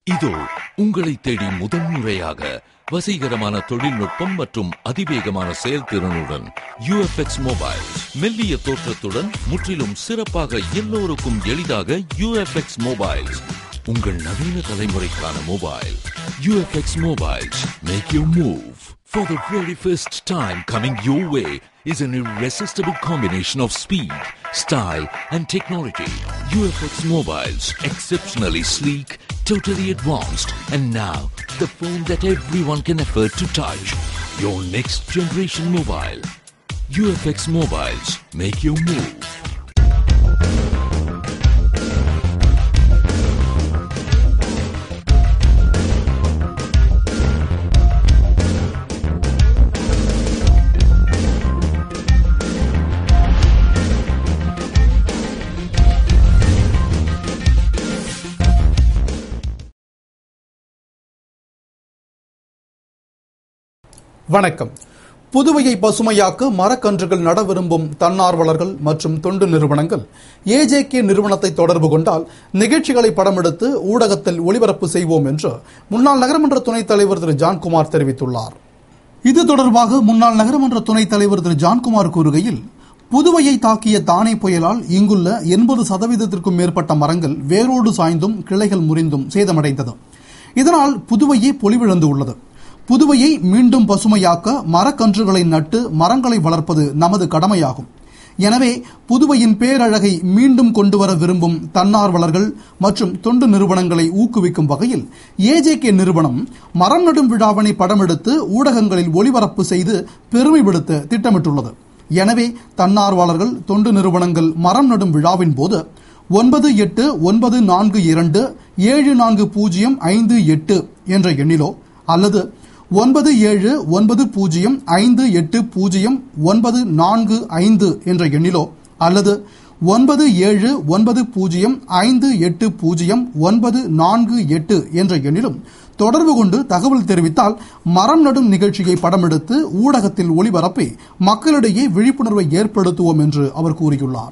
இதோ உங்களை தேடி முதன்முறையாக வசீகரமான தொழில்நுட்பம் மற்றும் அதிவேகமான செயல்திறனுடன் யூஎஃப்எக்ஸ் மொபைல் மெல்லிய தோற்றத்துடன் முற்றிலும் சிறப்பாக எல்லோருக்கும் எளிதாக யூஎஃப்எக்ஸ் மொபைல்ஸ் உங்கள் நவீன தலைமுறைக்கான mobile UFX mobiles make you move For the very first time coming your way is an irresistible combination of speed, style and technology. UFX Mobiles, exceptionally sleek, totally advanced, and now the phone that everyone can afford to touch. Your next generation mobile. UFX Mobiles, make your move. வணக்கம் புதுவையை பசுமையாக்க மரக்கன்றுகள் நட விரும்பும் தன்னார்வலர்கள் மற்றும் தொண்டு நிறுவனங்கள் AJK நிறுவனத்தை தொடர்பு கொண்டால் நிகழ்ச்சிகளை படமெடுத்து ஊடகத்தில் ஒளிபரப்பு செய்வோம் என்று முன்னாள் நகரமன்ற துணைத் தலைவர் திரு ஜான்குமார் தெரிவித்துள்ளார் இது தொடர்பாக முன்னாள் நகரமன்ற துணைத் தலைவர் திரு ஜான்குமார் கூறுகையில் புதுவையை தாக்கிய தானே புயலால் இங்குள்ள எண்பது சதவீதத்திற்கும் மேற்பட்ட மரங்கள் வேரோடு சாய்ந்தும் கிளைகள் முறிந்தும் சேதமடைந்தது இதனால் புதுவையே பொலிவிழந்து உள்ளது புதுவையை மீண்டும் பசுமையாக்க மரக்கன்றுகளை நட்டு மரங்களை வளர்ப்பது நமது கடமையாகும் எனவே புதுவையின் பேரழகை மீண்டும் கொண்டுவர விரும்பும் தன்னார்வலர்கள் மற்றும் தொண்டு நிறுவனங்களை ஊக்குவிக்கும் வகையில் ஏஜேகே நிறுவனம் மரம் நடும் விழாவினை படமெடுத்து ஊடகங்களில் ஒளிபரப்பு செய்து பெருமைப்படுத்த திட்டமிட்டுள்ளது எனவே தன்னார்வலர்கள் தொண்டு நிறுவனங்கள் மரம் நடும் விழாவின் போது ஒன்பது எட்டு ஒன்பது நான்கு இரண்டு ஏழு நான்கு பூஜ்ஜியம் ஐந்து எட்டு என்ற எண்ணிலோ அல்லது ஒன்பது ஏழு ஒன்பது பூஜ்ஜியம் ஐந்து எட்டு பூஜ்ஜியம் ஒன்பது நான்கு ஐந்து என்ற எண்ணிலோ அல்லது ஒன்பது ஏழு ஒன்பது பூஜ்ஜியம் ஐந்து எட்டு பூஜ்ஜியம் ஒன்பது நான்கு எட்டு என்ற எண்ணிலும் தொடர்பு கொண்டு தகவல் தெரிவித்தால் மரம் நடும் நிகழ்ச்சியை படமெடுத்து ஊடகத்தில் ஒளிபரப்பி மக்களிடையே விழிப்புணர்வை ஏற்படுத்துவோம் என்று அவர் கூறியுள்ளார்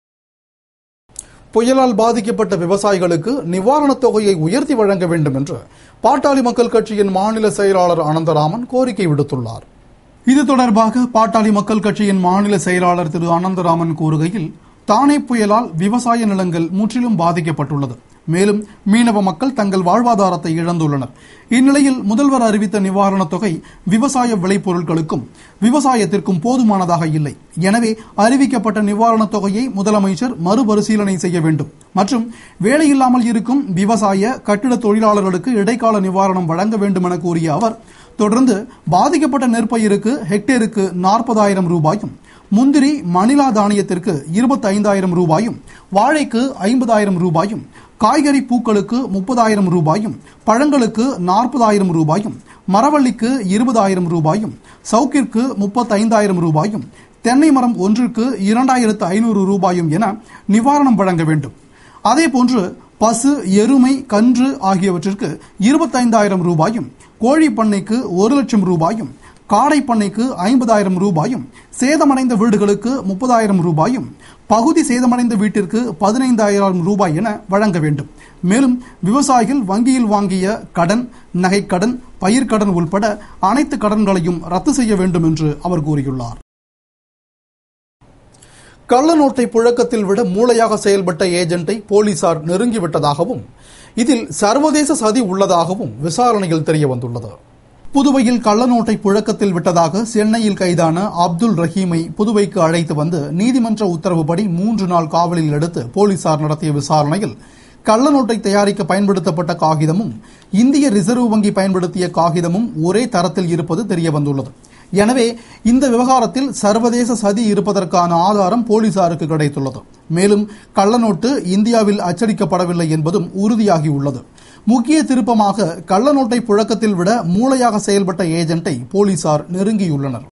புயலால் பாதிக்கப்பட்ட விவசாயிகளுக்கு நிவாரணத் தொகையை உயர்த்தி வழங்க வேண்டும் என்று பாட்டாளி மக்கள் கட்சியின் மாநில செயலாளர் அனந்தராமன் கோரிக்கை விடுத்துள்ளார் இது தொடர்பாக பாட்டாளி மக்கள் கட்சியின் மாநில செயலாளர் திரு அனந்தராமன் கூறுகையில் தானே புயலால் விவசாய நிலங்கள் முற்றிலும் பாதிக்கப்பட்டுள்ளது மேலும் மீனவ மக்கள் தங்கள் வாழ்வாதாரத்தை இழந்துள்ளனர் இந்நிலையில் முதல்வர் அறிவித்த நிவாரணத் தொகை விவசாய விளைபொருட்களுக்கும் விவசாயத்திற்கும் போதுமானதாக இல்லை எனவே அறிவிக்கப்பட்ட நிவாரணத் தொகையை முதலமைச்சர் மறுபரிசீலனை செய்ய வேண்டும் மற்றும் வேலையில்லாமல் இருக்கும் விவசாய கட்டிட தொழிலாளர்களுக்கு இடைக்கால நிவாரணம் வழங்க வேண்டும் என கூறிய அவர் தொடர்ந்து பாதிக்கப்பட்ட நெற்பயிருக்கு ஹெக்டேருக்கு நாற்பதாயிரம் ரூபாயும் முந்திரி மணிலா தானியத்திற்கு இருபத்தி ஐந்தாயிரம் ரூபாயும் வாழைக்கு ஐம்பதாயிரம் ரூபாயும் காய்கறி பூக்களுக்கு முப்பதாயிரம் ரூபாயும் பழங்களுக்கு நாற்பதாயிரம் ரூபாயும் மரவள்ளிக்கு இருபதாயிரம் ரூபாயும் சவுக்கிற்கு முப்பத்தைந்தாயிரம் ரூபாயும் தென்னை மரம் ஒன்றுக்கு இரண்டாயிரத்து ஐநூறு ரூபாயும் என நிவாரணம் வழங்க வேண்டும் அதேபோன்று பசு எருமை கன்று ஆகியவற்றிற்கு இருபத்தைந்தாயிரம் ரூபாயும் கோழி பண்ணைக்கு ஒரு லட்சம் ரூபாயும் காடை பண்ணைக்கு ஐம்பதாயிரம் ரூபாயும் சேதமடைந்த வீடுகளுக்கு முப்பதாயிரம் ரூபாயும் பகுதி சேதமடைந்த வீட்டிற்கு பதினைந்தாயிரம் ரூபாய் என வழங்க வேண்டும் மேலும் விவசாயிகள் வங்கியில் வாங்கிய கடன் நகைக்கடன் பயிர்க்கடன் உள்பட அனைத்து கடன்களையும் ரத்து செய்ய வேண்டும் என்று அவர் கூறியுள்ளார் கள்ள நோட்டை புழக்கத்தில் விட மூளையாக செயல்பட்ட ஏஜென்ட்டை போலீசார் நெருங்கிவிட்டதாகவும் இதில் சர்வதேச சதி உள்ளதாகவும் விசாரணையில் தெரிய வந்துள்ளது புதுவையில் கள்ள நோட்டை புழக்கத்தில் விட்டதாக சென்னையில் கைதான அப்துல் ரஹீமை புதுவைக்கு அழைத்து வந்து நீதிமன்ற உத்தரவுப்படி மூன்று நாள் காவலில் எடுத்து போலீசார் நடத்திய விசாரணையில் கள்ள நோட்டை தயாரிக்க பயன்படுத்தப்பட்ட காகிதமும் இந்திய ரிசர்வ் வங்கி பயன்படுத்திய காகிதமும் ஒரே தரத்தில் இருப்பது தெரியவந்துள்ளது எனவே இந்த விவகாரத்தில் சர்வதேச சதி இருப்பதற்கான ஆதாரம் போலீசாருக்கு கிடைத்துள்ளது மேலும் கள்ளநோட்டு இந்தியாவில் அச்சடிக்கப்படவில்லை என்பதும் உறுதியாகியுள்ளது முக்கிய திருப்பமாக கள்ளநோட்டை புழக்கத்தில் விட மூளையாக செயல்பட்ட ஏஜென்ட்டை போலீசார் நெருங்கியுள்ளனர்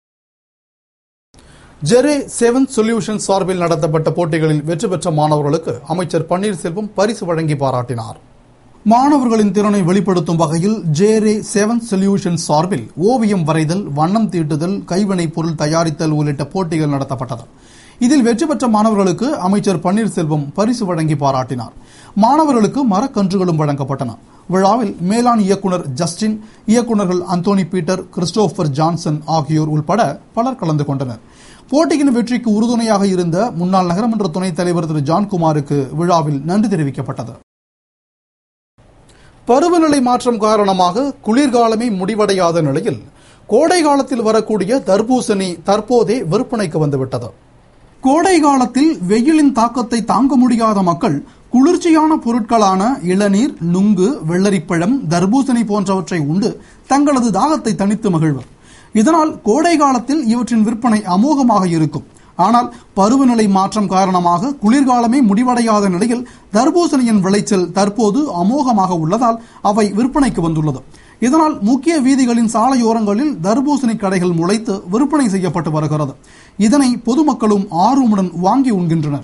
ஜெரே செவன் சொல்யூஷன் சார்பில் நடத்தப்பட்ட போட்டிகளில் வெற்றி பெற்ற மாணவர்களுக்கு அமைச்சர் பன்னீர்செல்வம் பரிசு வழங்கி பாராட்டினார் மாணவர்களின் திறனை வெளிப்படுத்தும் வகையில் ஜேரே செவன் சொல்யூஷன் சார்பில் ஓவியம் வரைதல் வண்ணம் தீட்டுதல் கைவினைப் பொருள் தயாரித்தல் உள்ளிட்ட போட்டிகள் நடத்தப்பட்டது இதில் வெற்றி பெற்ற மாணவர்களுக்கு அமைச்சர் பன்னீர்செல்வம் பரிசு வழங்கி பாராட்டினார் மாணவர்களுக்கு மரக்கன்றுகளும் வழங்கப்பட்டன விழாவில் மேலாண் இயக்குனர் ஜஸ்டின் இயக்குநர்கள் அந்தோனி பீட்டர் கிறிஸ்டோபர் ஜான்சன் ஆகியோர் உள்பட பலர் கலந்து கொண்டனர் போட்டியின் வெற்றிக்கு உறுதுணையாக இருந்த முன்னாள் நகரமன்ற துணைத் தலைவர் திரு ஜான்குமாருக்கு விழாவில் நன்றி தெரிவிக்கப்பட்டது பருவநிலை மாற்றம் காரணமாக குளிர்காலமே முடிவடையாத நிலையில் கோடை காலத்தில் வரக்கூடிய தர்பூசணி தற்போதே விற்பனைக்கு வந்துவிட்டது கோடை காலத்தில் வெயிலின் தாக்கத்தை தாங்க முடியாத மக்கள் குளிர்ச்சியான பொருட்களான இளநீர் நுங்கு வெள்ளரிப்பழம் தர்பூசணி போன்றவற்றை உண்டு தங்களது தாகத்தை தணித்து மகிழ்வர் இதனால் கோடை காலத்தில் இவற்றின் விற்பனை அமோகமாக இருக்கும் ஆனால் பருவநிலை மாற்றம் காரணமாக குளிர்காலமே முடிவடையாத நிலையில் தர்பூசணியின் விளைச்சல் தற்போது அமோகமாக உள்ளதால் அவை விற்பனைக்கு வந்துள்ளது இதனால் முக்கிய வீதிகளின் சாலையோரங்களில் தர்பூசணி கடைகள் முளைத்து விற்பனை செய்யப்பட்டு வருகிறது இதனை பொதுமக்களும் ஆர்வமுடன் வாங்கி உண்கின்றனர்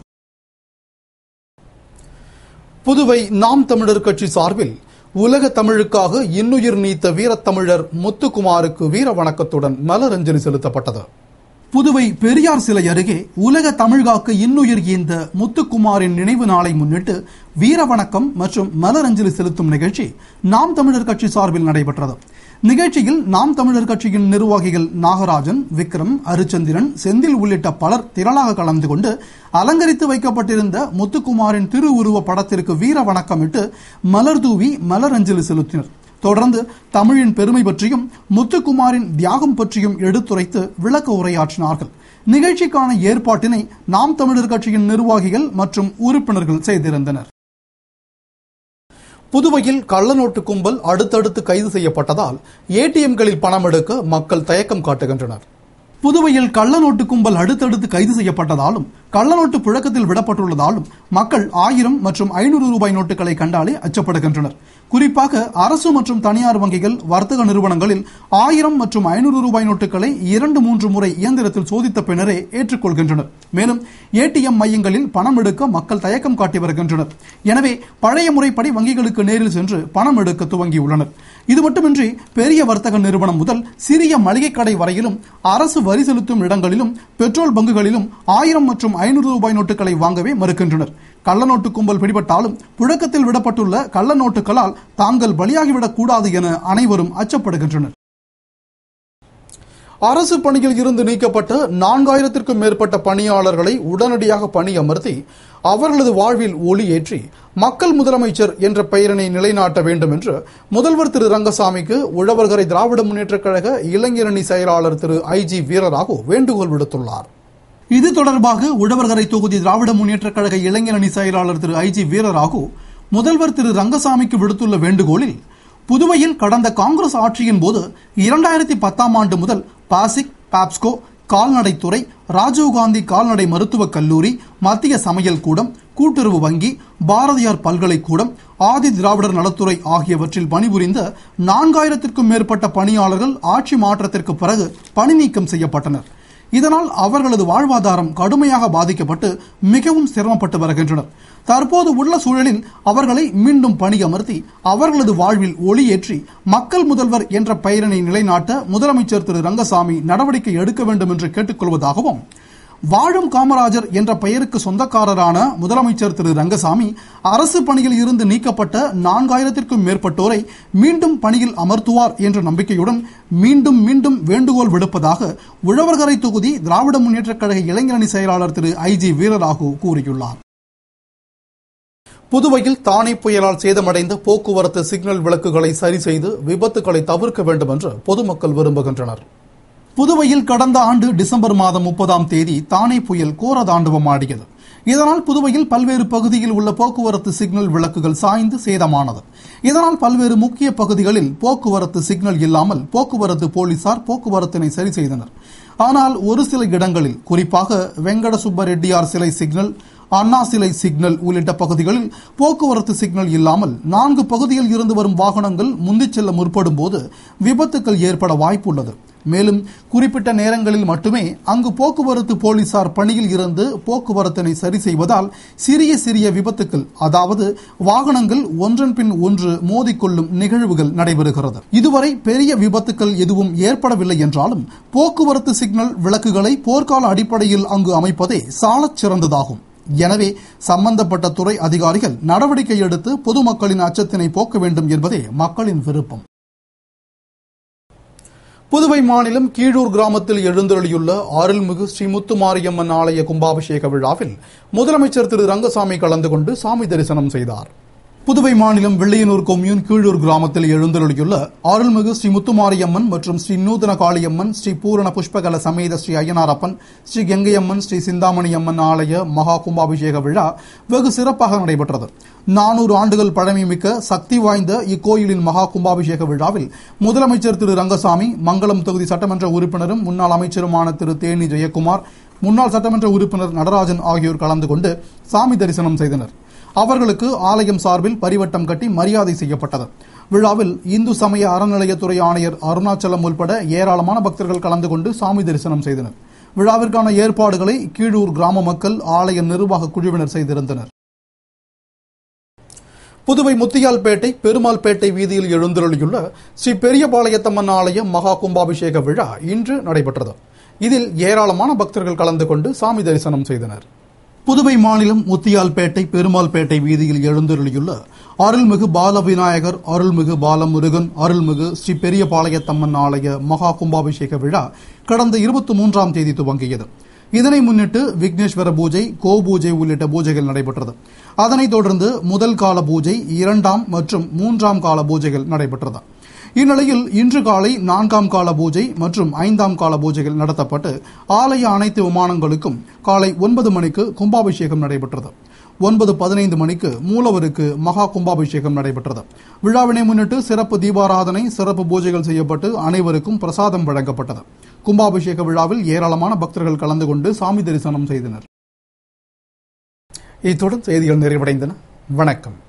புதுவை நாம் தமிழர் கட்சி சார்பில் உலக தமிழுக்காக இன்னுயிர் நீத்த வீரத்தமிழர் முத்துக்குமாருக்கு வீர வணக்கத்துடன் மலரஞ்சலி செலுத்தப்பட்டது புதுவை பெரியார் சிலை அருகே உலக தமிழ்காக்கு இன்னுயிர் ஈந்த முத்துக்குமாரின் நினைவு நாளை முன்னிட்டு வீர வணக்கம் மற்றும் மலரஞ்சலி செலுத்தும் நிகழ்ச்சி நாம் தமிழர் கட்சி சார்பில் நடைபெற்றது நிகழ்ச்சியில் நாம் தமிழர் கட்சியின் நிர்வாகிகள் நாகராஜன் விக்ரம் அரிச்சந்திரன் செந்தில் உள்ளிட்ட பலர் திரளாக கலந்து கொண்டு அலங்கரித்து வைக்கப்பட்டிருந்த முத்துக்குமாரின் திருவுருவ படத்திற்கு வீர வணக்கமிட்டு மலர் தூவி மலரஞ்சலி செலுத்தினர் தொடர்ந்து தமிழின் பெருமை பற்றியும் முத்துக்குமாரின் தியாகம் பற்றியும் எடுத்துரைத்து விளக்க உரையாற்றினார்கள் நிகழ்ச்சிக்கான ஏற்பாட்டினை நாம் தமிழர் கட்சியின் நிர்வாகிகள் மற்றும் உறுப்பினர்கள் செய்திருந்தனர் புதுவையில் கள்ளநோட்டு கும்பல் அடுத்தடுத்து கைது செய்யப்பட்டதால் ஏடிஎம்களில் பணம் எடுக்க மக்கள் தயக்கம் காட்டுகின்றனர் புதுவையில் கள்ளநோட்டு கும்பல் அடுத்தடுத்து கைது செய்யப்பட்டதாலும் கள்ளநோட்டு புழக்கத்தில் விடப்பட்டுள்ளதாலும் மக்கள் ஆயிரம் மற்றும் ஐநூறு ரூபாய் நோட்டுகளை கண்டாலே அச்சப்படுகின்றனர் குறிப்பாக அரசு மற்றும் தனியார் வங்கிகள் வர்த்தக நிறுவனங்களில் ஆயிரம் மற்றும் ஐநூறு ரூபாய் நோட்டுகளை இரண்டு மூன்று முறை இயந்திரத்தில் சோதித்த பின்னரே ஏற்றுக்கொள்கின்றனர் மேலும் ஏடிஎம் மையங்களில் பணம் எடுக்க மக்கள் தயக்கம் காட்டி வருகின்றனர் எனவே பழைய முறைப்படி வங்கிகளுக்கு நேரில் சென்று பணம் எடுக்க துவங்கியுள்ளனர் இது மட்டுமின்றி பெரிய வர்த்தக நிறுவனம் முதல் சிறிய மளிகை கடை வரையிலும் அரசு வரி செலுத்தும் இடங்களிலும் பெட்ரோல் பங்குகளிலும் ஆயிரம் மற்றும் ஐநூறு ரூபாய் நோட்டுகளை வாங்கவே மறுக்கின்றனர் கள்ளநோட்டு கும்பல் பிடிபட்டாலும் புழக்கத்தில் விடப்பட்டுள்ள கள்ள நோட்டுகளால் தாங்கள் பலியாகிவிடக் கூடாது என அனைவரும் அச்சப்படுகின்றனர் அரசு பணியில் இருந்து நீக்கப்பட்ட நான்காயிரத்திற்கும் மேற்பட்ட பணியாளர்களை உடனடியாக பணியமர்த்தி அவர்களது வாழ்வில் ஒளியேற்றி மக்கள் முதலமைச்சர் என்ற பெயரினை நிலைநாட்ட வேண்டும் என்று முதல்வர் திரு ரங்கசாமிக்கு உழவர்கரை திராவிட முன்னேற்றக் கழக இளைஞரணி செயலாளர் திரு ஐ ஜி வீரராகு வேண்டுகோள் விடுத்துள்ளார் இது தொடர்பாக உழவர்கரை தொகுதி திராவிட முன்னேற்றக் கழக இளைஞரணி செயலாளர் திரு ஐ ஜி வீரராகு முதல்வர் திரு ரங்கசாமிக்கு விடுத்துள்ள வேண்டுகோளில் புதுவையில் கடந்த காங்கிரஸ் ஆட்சியின் போது இரண்டாயிரத்தி பத்தாம் ஆண்டு முதல் பாசிக் பாப்ஸ்கோ கால்நடைத்துறை ராஜீவ்காந்தி கால்நடை மருத்துவக் கல்லூரி மத்திய சமையல் கூடம் கூட்டுறவு வங்கி பாரதியார் பல்கலைக்கூடம் ஆதி திராவிடர் நலத்துறை ஆகியவற்றில் பணிபுரிந்த நான்காயிரத்திற்கும் மேற்பட்ட பணியாளர்கள் ஆட்சி மாற்றத்திற்கு பிறகு பணி நீக்கம் செய்யப்பட்டனர் இதனால் அவர்களது வாழ்வாதாரம் கடுமையாக பாதிக்கப்பட்டு மிகவும் சிரமப்பட்டு வருகின்றனர் தற்போது உள்ள சூழலில் அவர்களை மீண்டும் பணியமர்த்தி அவர்களது வாழ்வில் ஒளியேற்றி மக்கள் முதல்வர் என்ற பெயரினை நிலைநாட்ட முதலமைச்சர் திரு ரங்கசாமி நடவடிக்கை எடுக்க வேண்டும் என்று கேட்டுக்கொள்வதாகவும் வாழும் காமராஜர் என்ற பெயருக்கு சொந்தக்காரரான முதலமைச்சர் திரு ரங்கசாமி அரசு பணியில் இருந்து நீக்கப்பட்ட நான்காயிரத்திற்கும் மேற்பட்டோரை மீண்டும் பணியில் அமர்த்துவார் என்ற நம்பிக்கையுடன் மீண்டும் மீண்டும் வேண்டுகோள் விடுப்பதாக உழவர்கரை தொகுதி திராவிட முன்னேற்றக் கழக இளைஞரணி செயலாளர் திரு ஐ ஜி வீரராகு கூறியுள்ளார் புதுவையில் தானே புயலால் சேதமடைந்த போக்குவரத்து சிக்னல் விளக்குகளை சரி செய்து விபத்துகளை தவிர்க்க வேண்டும் என்று பொதுமக்கள் விரும்புகின்றனர் புதுவையில் கடந்த ஆண்டு டிசம்பர் மாதம் முப்பதாம் தேதி தானே புயல் கோர தாண்டவம் ஆடியது இதனால் புதுவையில் பல்வேறு பகுதியில் உள்ள போக்குவரத்து சிக்னல் விளக்குகள் சாய்ந்து சேதமானது இதனால் பல்வேறு முக்கிய பகுதிகளில் போக்குவரத்து சிக்னல் இல்லாமல் போக்குவரத்து போலீசார் போக்குவரத்தினை சரி செய்தனர் ஆனால் ஒரு சில இடங்களில் குறிப்பாக வெங்கட சுப்ப ரெட்டியார் சிலை சிக்னல் அண்ணா சிலை சிக்னல் உள்ளிட்ட பகுதிகளில் போக்குவரத்து சிக்னல் இல்லாமல் நான்கு பகுதியில் இருந்து வரும் வாகனங்கள் முந்திச் செல்ல முற்படும் போது விபத்துக்கள் ஏற்பட வாய்ப்புள்ளது மேலும் குறிப்பிட்ட நேரங்களில் மட்டுமே அங்கு போக்குவரத்து போலீசார் பணியில் இருந்து போக்குவரத்தினை சரி செய்வதால் சிறிய சிறிய விபத்துக்கள் அதாவது வாகனங்கள் ஒன்றன் பின் ஒன்று மோதிக்கொள்ளும் நிகழ்வுகள் நடைபெறுகிறது இதுவரை பெரிய விபத்துக்கள் எதுவும் ஏற்படவில்லை என்றாலும் போக்குவரத்து சிக்னல் விளக்குகளை போர்க்கால அடிப்படையில் அங்கு அமைப்பதே சாலச் சிறந்ததாகும் எனவே சம்பந்தப்பட்ட துறை அதிகாரிகள் நடவடிக்கை எடுத்து பொதுமக்களின் அச்சத்தினை போக்க வேண்டும் என்பதே மக்களின் விருப்பம் புதுவை மாநிலம் கீழூர் கிராமத்தில் எழுந்தருளியுள்ள அருள்மிகு ஸ்ரீ முத்துமாரியம்மன் ஆலய கும்பாபிஷேக விழாவில் முதலமைச்சர் திரு ரங்கசாமி கலந்து கொண்டு சாமி தரிசனம் செய்தார் புதுவை மாநிலம் வெள்ளையனூர் கொம்யூன் கீழூர் கிராமத்தில் எழுந்தருளியுள்ள அருள்மிகு ஸ்ரீ முத்துமாரியம்மன் மற்றும் ஸ்ரீ நூதன காளியம்மன் ஸ்ரீ பூரண புஷ்பகல சமேத ஸ்ரீ ஐயனாரப்பன் ஸ்ரீ கங்கையம்மன் ஸ்ரீ சிந்தாமணி அம்மன் ஆலய மகா கும்பாபிஷேக விழா வெகு சிறப்பாக நடைபெற்றது நானூறு ஆண்டுகள் பழமைமிக்க சக்தி வாய்ந்த இக்கோயிலின் மகா கும்பாபிஷேக விழாவில் முதலமைச்சர் திரு ரங்கசாமி மங்களம் தொகுதி சட்டமன்ற உறுப்பினரும் முன்னாள் அமைச்சருமான திரு தேனி ஜெயக்குமார் முன்னாள் சட்டமன்ற உறுப்பினர் நடராஜன் ஆகியோர் கலந்து கொண்டு சாமி தரிசனம் செய்தனர் அவர்களுக்கு ஆலயம் சார்பில் பரிவட்டம் கட்டி மரியாதை செய்யப்பட்டது விழாவில் இந்து சமய அறநிலையத்துறை ஆணையர் அருணாச்சலம் உள்பட ஏராளமான பக்தர்கள் கலந்து கொண்டு சாமி தரிசனம் செய்தனர் விழாவிற்கான ஏற்பாடுகளை கீழூர் கிராம மக்கள் ஆலய நிர்வாக குழுவினர் செய்திருந்தனர் புதுவை முத்தியால்பேட்டை பெருமாள்பேட்டை வீதியில் எழுந்தருளியுள்ள ஸ்ரீ பெரியபாளையத்தம்மன் ஆலய மகா கும்பாபிஷேக விழா இன்று நடைபெற்றது இதில் ஏராளமான பக்தர்கள் கலந்து கொண்டு சாமி தரிசனம் செய்தனர் புதுவை மாநிலம் முத்தியால்பேட்டை பெருமாள்பேட்டை வீதியில் எழுந்தருளியுள்ள அருள்மிகு பால விநாயகர் அருள்மிகு பாலமுருகன் அருள்மிகு ஸ்ரீ பெரியபாளையத்தம்மன் ஆலய மகா கும்பாபிஷேக விழா கடந்த இருபத்தி மூன்றாம் தேதி துவங்கியது இதனை முன்னிட்டு விக்னேஸ்வர பூஜை கோ பூஜை உள்ளிட்ட பூஜைகள் நடைபெற்றது அதனைத் தொடர்ந்து முதல் கால பூஜை இரண்டாம் மற்றும் மூன்றாம் கால பூஜைகள் நடைபெற்றது இந்நிலையில் இன்று காலை நான்காம் கால பூஜை மற்றும் ஐந்தாம் கால பூஜைகள் நடத்தப்பட்டு ஆலய அனைத்து விமானங்களுக்கும் காலை ஒன்பது மணிக்கு கும்பாபிஷேகம் நடைபெற்றது ஒன்பது பதினைந்து மணிக்கு மூலவருக்கு மகா கும்பாபிஷேகம் நடைபெற்றது விழாவினை முன்னிட்டு சிறப்பு தீபாராதனை சிறப்பு பூஜைகள் செய்யப்பட்டு அனைவருக்கும் பிரசாதம் வழங்கப்பட்டது கும்பாபிஷேக விழாவில் ஏராளமான பக்தர்கள் கலந்து கொண்டு சாமி தரிசனம் செய்தனர் இத்துடன் செய்திகள் நிறைவடைந்தன வணக்கம்